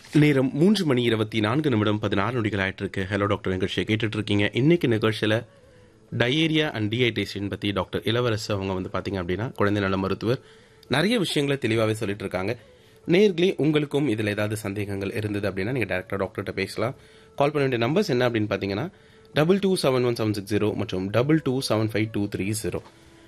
நேரம் மூன்று மணி இருபத்தி நான்கு நிமிடம் பதினாறு நொடிகள் ஆயிட்டு இருக்கு ஹலோ டாக்டர் நிகழ்ச்சியை கேட்டுட்டு இருக்கீங்க இன்னைக்கு நிகழ்ச்சியில டயேரியா அண்ட் டீஹைட்ரேஷன் பத்தி டாக்டர் இளவரசு அவங்க வந்து பாத்தீங்க அப்படின்னா குழந்தை நல மருத்துவர் நிறைய விஷயங்களை தெளிவாகவே சொல்லிட்டு இருக்காங்க நேர்களே உங்களுக்கும் இதுல ஏதாவது சந்தேகங்கள் இருந்தது அப்படின்னா நீங்க டேரக்டா டாக்டர்கிட்ட பேசலாம் கால் பண்ண வேண்டிய நம்பர்ஸ் என்ன அப்படின்னு பாத்தீங்கன்னா double two seven one seven six zero மற்றும் double two seven five two three zero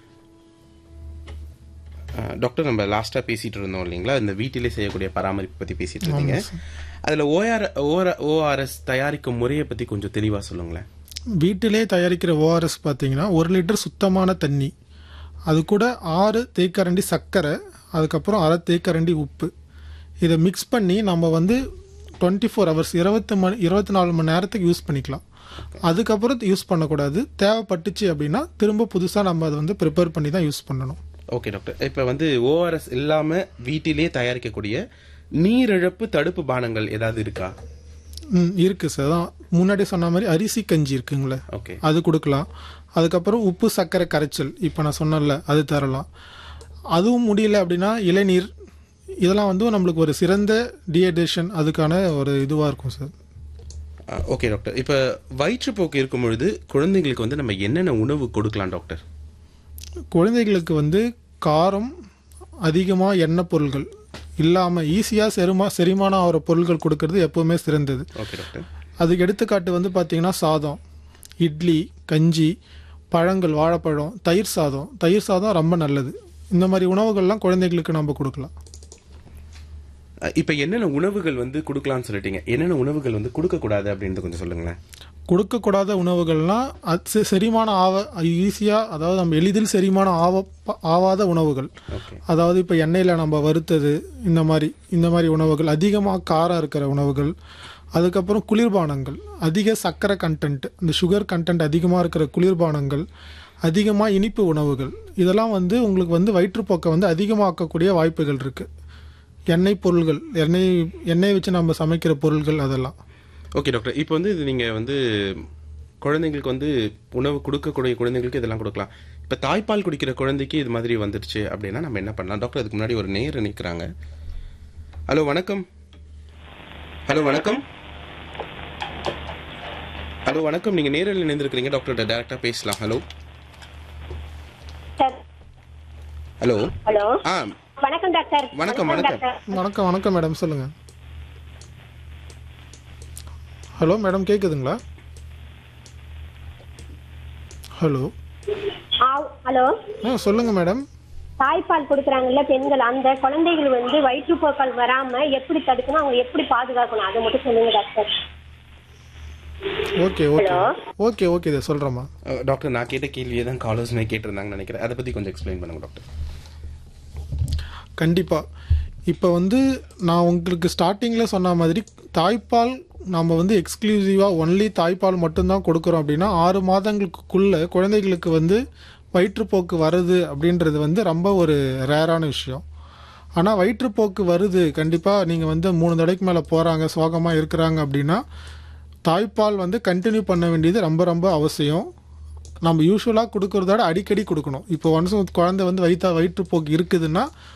அஹ் டாக்டர் நம்ம லாஸ்டா பேசிட்டு இருந்தோம் இல்லைங்களா இந்த வீட்டிலே செய்யக்கூடிய பராமரிப்பு பத்தி பேசிட்டு இருந்தீங்க அதுல ஓஆர் ஓஆர்எஸ் தயாரிக்கும் முறையை பத்தி கொஞ்சம் தெளிவா சொல்லுங்களேன் வீட்டிலே தயாரிக்கிற ஓஆர்எஸ் பார்த்தீங்கன்னா ஒரு லிட்டர் சுத்தமான தண்ணி அது கூட ஆறு தேக்கரண்டி சர்க்கரை அதுக்கப்புறம் அரை தேக்கரண்டி உப்பு இதை மிக்ஸ் பண்ணி நம்ம வந்து டுவெண்ட்டி ஃபோர் ஹவர்ஸ் இருபத்தி மணி இருபத்தி நாலு மணி நேரத்துக்கு யூஸ் பண்ணிக்கலாம் அதுக்கப்புறம் யூஸ் பண்ணக்கூடாது தேவைப்பட்டுச்சு அப்படின்னா திரும்ப புதுசாக நம்ம அதை வந்து ப்ரிப்பேர் பண்ணி தான் யூஸ் பண்ணணும் ஓகே டாக்டர் இப்ப வந்து ஓஆர்எஸ் இல்லாம வீட்டிலே தயாரிக்கக்கூடிய நீரிழப்பு தடுப்பு பானங்கள் ஏதாவது இருக்கா ம், இருக்கு சார் அதான் முன்னாடி சொன்ன மாதிரி அரிசி கஞ்சி இருக்குங்களே ஓகே அது கொடுக்கலாம் அதுக்கப்புறம் உப்பு சர்க்கரை கரைச்சல் இப்போ நான் சொன்னேன்ல அது தரலாம் அதுவும் முடியல அப்படின்னா இளநீர் இதெல்லாம் வந்து நம்மளுக்கு ஒரு சிறந்த டீஹைட்ரேஷன் அதுக்கான ஒரு இதுவாக இருக்கும் சார் ஓகே டாக்டர் இப்ப வயிற்றுப்போக்கு இருக்கும் பொழுது குழந்தைங்களுக்கு வந்து நம்ம என்னென்ன உணவு கொடுக்கலாம் டாக்டர் குழந்தைகளுக்கு வந்து காரம் அதிகமாக எண்ணெய் பொருள்கள் இல்லாமல் ஈஸியாக செரிமா செரிமானம் ஆகிற பொருள்கள் கொடுக்கறது எப்போவுமே சிறந்தது ஓகே டாக்டர் அதுக்கு எடுத்துக்காட்டு வந்து பார்த்தீங்கன்னா சாதம் இட்லி கஞ்சி பழங்கள் வாழைப்பழம் தயிர் சாதம் தயிர் சாதம் ரொம்ப நல்லது இந்த மாதிரி உணவுகள்லாம் குழந்தைகளுக்கு நம்ம கொடுக்கலாம் அஹ் இப்ப என்னென்ன உணவுகள் வந்து கொடுக்கலாம்னு சொல்லிட்டீங்க என்னென்ன உணவுகள் வந்து கொடுக்க கூடாது அப்படின்னு கொஞ்சம் சொல்லுங்களேன் கொடுக்கக்கூடாத உணவுகள்லாம் அது செ- செரிமானம் ஆவ ஈஸியாக அதாவது நம்ம எளிதில் செரிமானம் ஆவ ஆவாத உணவுகள் ஓகே அதாவது இப்போ எண்ணெயில் நம்ம வறுத்தது இந்த மாதிரி இந்த மாதிரி உணவுகள் அதிகமாக காரம் இருக்கிற உணவுகள் அதுக்கப்புறம் குளிர்பானங்கள் அதிக சர்க்கரை கண்டென்ட் இந்த சுகர் கண்டென்ட் அதிகமாக இருக்கிற குளிர்பானங்கள் அதிகமாக இனிப்பு உணவுகள் இதெல்லாம் வந்து உங்களுக்கு வந்து வயிற்றுப்போக்கை வந்து அதிகமாக்கக்கூடிய வாய்ப்புகள் இருக்குது எண்ணெய் பொருள்கள் எண்ணெய் எண்ணெய் வச்சு நம்ம சமைக்கிற பொருள்கள் அதெல்லாம் ஓகே டாக்டர் இப்போ வந்து இது நீங்க வந்து குழந்தைங்களுக்கு வந்து உணவு கொடுக்கக்கூடிய குழந்தைங்களுக்கு இதெல்லாம் கொடுக்கலாம் இப்போ தாய்ப்பால் குடிக்கிற குழந்தைக்கு இது மாதிரி வந்துடுச்சு அப்படின்னா நம்ம என்ன பண்ணலாம் டாக்டர் அதுக்கு முன்னாடி ஒரு நேர் நிற்கிறாங்க ஹலோ வணக்கம் ஹலோ வணக்கம் ஹலோ வணக்கம் நீங்க நேரில் இணைந்திருக்கிறீங்க டாக்டர்கிட்ட டேரக்டா பேசலாம் ஹலோ சார் ஹலோ ஹலோ ஆ வணக்கம் டாக்டர் வணக்கம், வணக்கம். டாக்டர் வணக்கம் வணக்கம் மேடம் சொல்லுங்கள் ஹலோ மேடம் கேட்குதுங்களா ஹலோ ஆ- ஹலோ ஆ சொல்லுங்கள் மேடம் தாய்ப்பால் கொடுக்குறாங்கல்ல பெண்கள் அந்த குழந்தைகள் வந்து வயிற்றுப்போக்கால் வராம எப்படி தடுக்கணும் அவங்க எப்படி பாதுகாக்கணும் அதை மட்டும் சொல்லுங்க doctor okay okay okay okay இதை சொல்கிறேம்மா அஹ், டாக்டர் நான் கேட்ட கேள்வியை தான் காலர்ஸ்மே கேட்டிருந்தாங்கன்னு நினைக்கிறேன் அதை பத்தி கொஞ்சம் எக்ஸ்பிளைன் பண்ணுங்க டாக்டர் கண்டிப்பாக இப்போ வந்து நான் உங்களுக்கு ஸ்டார்டிங்கில் சொன்ன மாதிரி தாய்ப்பால் நாம் வந்து எக்ஸ்க்ளூசிவாக ஒன்லி தாய்ப்பால் மட்டும்தான் கொடுக்குறோம் அப்படின்னா ஆறு மாதங்களுக்குள்ளே குழந்தைகளுக்கு வந்து வயிற்றுப்போக்கு வருது அப்படின்றது வந்து ரொம்ப ஒரு ரேரான விஷயம் ஆனால் வயிற்றுப்போக்கு வருது கண்டிப்பாக நீங்கள் வந்து மூணு தடவைக்கு மேலே போகிறாங்க சோகமாக இருக்கிறாங்க அப்படின்னா தாய்ப்பால் வந்து கண்டினியூ பண்ண வேண்டியது ரொம்ப ரொம்ப அவசியம் நம்ம யூஸ்வலாக கொடுக்கறத விட அடிக்கடி கொடுக்கணும் இப்போ ஒன்ஸ் குழந்தை வந்து வயிற்றா வயிற்றுப்போக்கு இருக்குதுன்னா